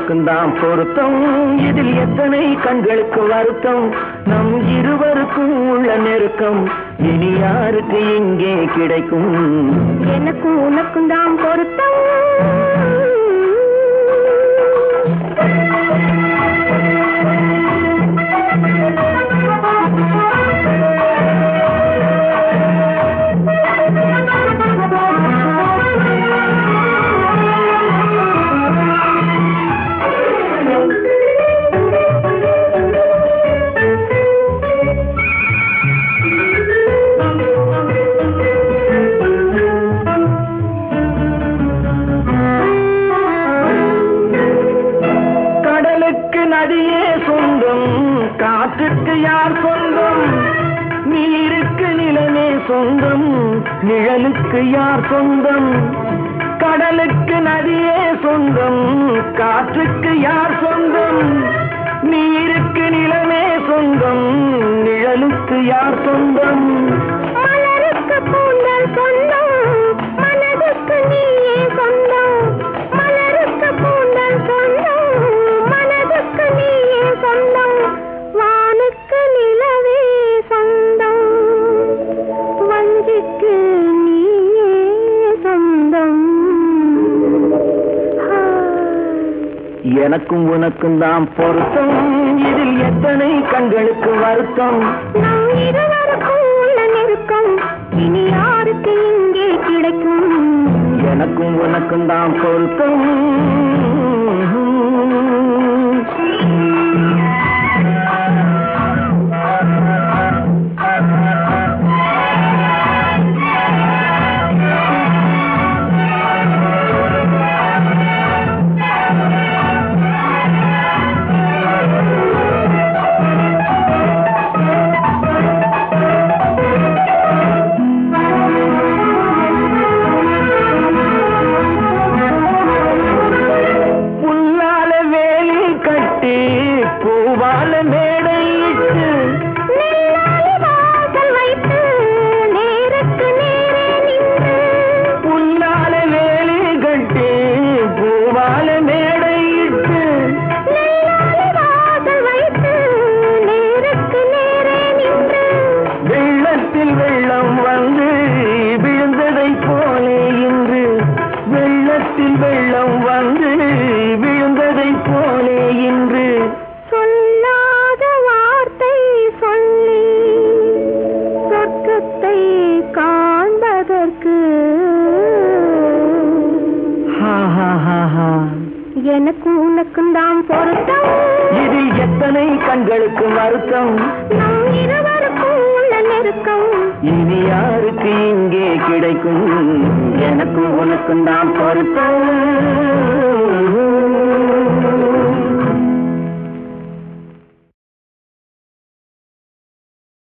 உனக்கும் தான் பொருத்தம் இதில் எத்தனை கண்களுக்கு வருத்தம் நம் இருவருக்கும் உள்ள நெருக்கம் இனி யாருக்கு இங்கே கிடைக்கும் எனக்கும் உனக்கும் தான் பொருத்தம் கடலுக்கு நதியே சொந்தம் காற்றுக்கு யார் சொந்தம் நீருக்கு நிலமே சொந்தம் நிழலுக்கு யார் சொந்தம் கடலுக்கு நதியே சொந்தம் காற்றுக்கு யார் சொந்தம் நீருக்கு நிலமே சொந்தம் நிழலுக்கு யார் சொந்தம் மலருக்கு பூந்தல் சொந்தம் மனதுக்கு நீயே சொந்தம் மலருக்கு பூந்தல் சொந்தம் மனதுக்கு நீயே சொந்தம் வானுக்கு நிலவே சொந்தம் வஞ்சிக்கு நீயே சொந்தம் ஆ. எனக்கும் உனக்கும் தான் பொருத்தம் இதில் எத்தனை கண்களுக்கு வருத்தம் நம் இருவருக்கும் உள்ள நெருக்கம் இனி யாருக்கு இங்கே கிடைக்கும் எனக்கும் உனக்கும் தான் பொருத்தம் புல்லால வேலி கட்டி பூவால மேடையிட்டு நெல்லாலி வாசல் வைத்து நேருக்கு நேரே நின்று புல்லால வேலி கட்டி பூவால மேடையிட்டு நெல்லாலி வாசல் வைத்து நேருக்கு நேரே நின்று வெள்ளத்தில் வெள்ளம் வந்து விழுந்ததை போலே இன்று வெள்ளத்தில் வெள்ளம் வந்து விழுந்ததை போலே இன்று சொல்லாத வார்த்தை சொல்லி சொர்க்கத்தை காண்பதற்கு ஹா ஹா ஹா ஹா எனக்கு உனக்கும் தான் பொருத்தம் இதில் எத்தனை கண்களுக்கு வருத்தம் நம் இருவருக்கும் உள்ள நெருக்கம் இனி யாருக்கு இங்கே கிடைக்கும் எனக்கும் உனக்கும் தான் பொருத்தம்